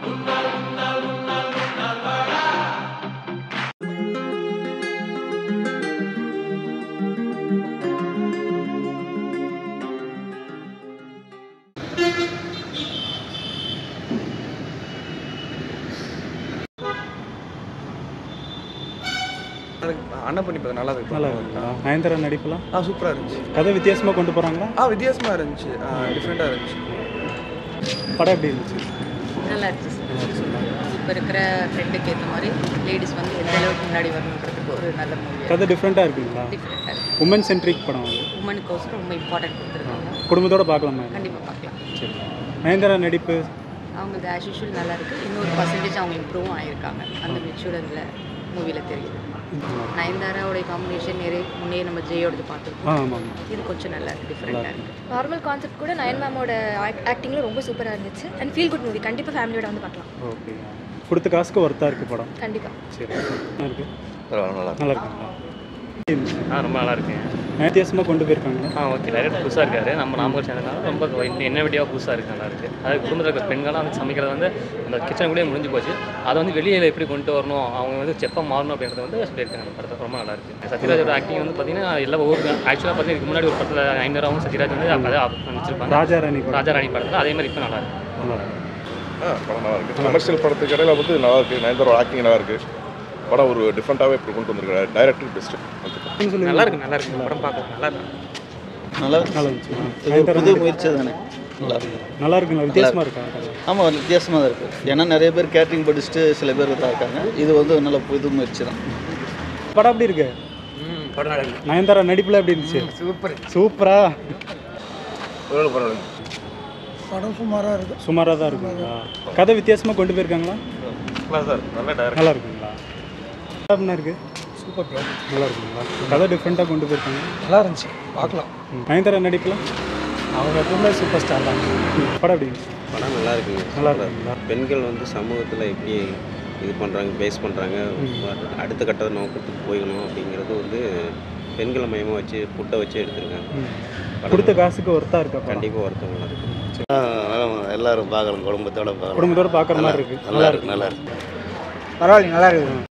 அண்ணன் பண்ணி பார்த்தா நல்லா இருக்கு நல்லா இருக்குங்களா நயன்தாரா நடிப்புலாம் ஆ சூப்பராக இருந்துச்சு கதை வித்தியாசமாக கொண்டு போகிறாங்களா ஆ வித்தியாசமாக இருந்துச்சு டிஃப்ரெண்ட்டாக இருந்துச்சு படம் எப்படி இருந்துச்சு நல்லா இருந்துச்சு இப்போ இருக்கிற ட்ரெண்டுக்கு ஏற்ற மாதிரி லேடிஸ் வந்து எந்த அளவுக்கு முன்னாடி வரணுன்றதுக்கு ஒரு நல்ல மூவி கதை டிஃப்ரெண்ட்டாக இருக்குங்களா டிஃப்ரெண்ட்டாக இருக்குது உமன் சென்ட்ரிக் படம் அது உமனுக்கோசரம் ரொம்ப இம்பார்ட்டன்ட் கொடுத்துருக்காங்க குடும்பத்தோட பார்க்கலாமா கண்டிப்பாக பார்க்கலாம் சரி நயன்தாரா நடிப்பு அவங்களுக்கு ஆஸ் யூஷுவல் நல்லா இருக்குது இன்னொரு பர்சன்டேஜ் அவங்க இம்ப்ரூவும் ஆகியிருக்காங்க அந்த மெச்சூர்டில் மூவியில் தெரியுது நயன்தாராவுடைய காம்பினேஷன் நிறைய முன்னே நம்ம ஜெயோடது ஆ பார்த்துருக்கோம் ஆமாங்க இது கொஞ்சம் நல்லா இருக்குது டிஃப்ரெண்ட்டாக இருக்குது நார்மல் கான்செப்ட் கூட நயன் மேமோட ஆக்டிங்கில் ரொம்ப சூப்பராக இருந்துச்சு அண்ட் ஃபீல் குட் மூவி கண்டிப்பாக ஃபேமிலியோட வந்து பார்க்கலாம் ஓகே கொடுத்த காசுக்கு ஒர்த்தாக இருக்குது படம் கண்டிப்பாக சரி நல்லா இருக்கு பரவாயில்ல நல்லா நல்லா இருக்குங்களா ஆ ரொம்ப நல்லா இருக்குங்க வித்தியாசமாக கொண்டு போயிருக்காங்க ஆ ஓகே டைரக்ட் புதுசாக இருக்காரு நம்ம நாமக்கல் சேனல்னால ரொம்ப இன்னும் என்ன வீடியோ புதுசாக இருக்கு நல்லா இருக்கு அதாவது குடும்பத்தில் இருக்கிற பெண்களாம் வந்து சமைக்கிறது வந்து அந்த கிச்சனுக்குள்ளேயே முடிஞ்சு போச்சு அதை வந்து வெளியில் எப்படி கொண்டு வரணும் அவங்க வந்து செஃப்பாக மாறணும் அப்படின்றத வந்து சொல்லியிருக்காங்க அந்த படத்தை ரொம்ப நல்லா இருக்கு சத்யராஜோட ஆக்டிங் வந்து பார்த்தீங்கன்னா எல்லா ஒவ்வொரு ஆக்சுவலாக பார்த்தீங்கன்னா இதுக்கு முன்னாடி ஒரு படத்தில் ஐநூறாவும் சத்யராஜ் வந்து அதை நடிச்சிருப்பாங்க ராஜா ராணி படம் ராஜா ராணி படத்தில் அதே மாதிரி இப்போ நல்லா இருக்கு நல்லா இருக்கு ஆ படம் நல்லா இருக்கு கமர்ஷியல் படத்துக்கு இடையில வந்து நல்லா இருக்கு நயன்தாரோட ஆக்டிங் நல்லா இருக்கு படம் ஒரு டிஃப்ரெண்ட்டாகவே இப்படி கொண்டு வந்திருக்காரு டைரக்டர் பெஸ்ட் சொல்லுங்க நல்லா இருக்கு நல்லா இருக்கு படம் பார்க்க நல்லா இருக்கு நல்லா நல்லா இருந்துச்சு இது நயன்தாரா புது முயற்சி தானே நல்லா இருக்கு நல்லா இருக்குங்களா வித்தியாசமாக இருக்கா கதை? ஆமாம் வித்தியாசமாக தான் இருக்குது ஏன்னா நிறைய பேர் கேட்ரிங் படிச்சுட்டு சில பேர் தான் இருக்காங்க இது வந்து நல்ல புது முயற்சி தான் படம் எப்படி இருக்கு நயன்தாரா நடிப்புல எப்படி இருந்துச்சு சூப்பர் சூப்பரா படம் சுமாராக இருக்கு சுமாராக தான் இருக்குங்களா கதை வித்தியாசமாக கொண்டு போயிருக்காங்களா சார் நல்ல டைரக்டர் நல்லா இருக்குங்களா என்ன இருக்கு சூப்பர் ப்ரோ நல்லா இருக்குங்களா கதை டிஃப்ரெண்ட்டாக கொண்டு போயிருக்காங்க நல்லா இருந்துச்சு பார்க்கலாம் ம். நயன்தாரா நடிக்கலாம் அவங்க எப்பவுமே சூப்பர் ஸ்டார் தான் படம் எப்படி இருந்துச்சு படம் நல்லா இருக்குங்க நல்லா இருக்குங்களா பெண்கள் வந்து சமூகத்தில் எப்படி இது பண்ணுறாங்க பேஸ் பண்ணுறாங்க அடுத்த கட்ட நோக்கத்துக்கு போய்க்கணும் அப்படிங்கிறது வந்து பெண்களை மையமாக வச்சு புட்டை வச்சு எடுத்திருக்காங்க ம். கொடுத்த காசுக்கு ஒர்த்தாக இருக்கா படம் கண்டிப்பாக ஒருத்தவங்க நல்லா இருக்கு எல்லாரும் பார்க்கலாம் குடும்பத்தோட பார்க்கலாம் குடும்பத்தோட பார்க்குற மாதிரி இருக்கு நல்லா இருக்கு நல்லா இருக்கு பரவாயில்ல நல்லா இருக்கு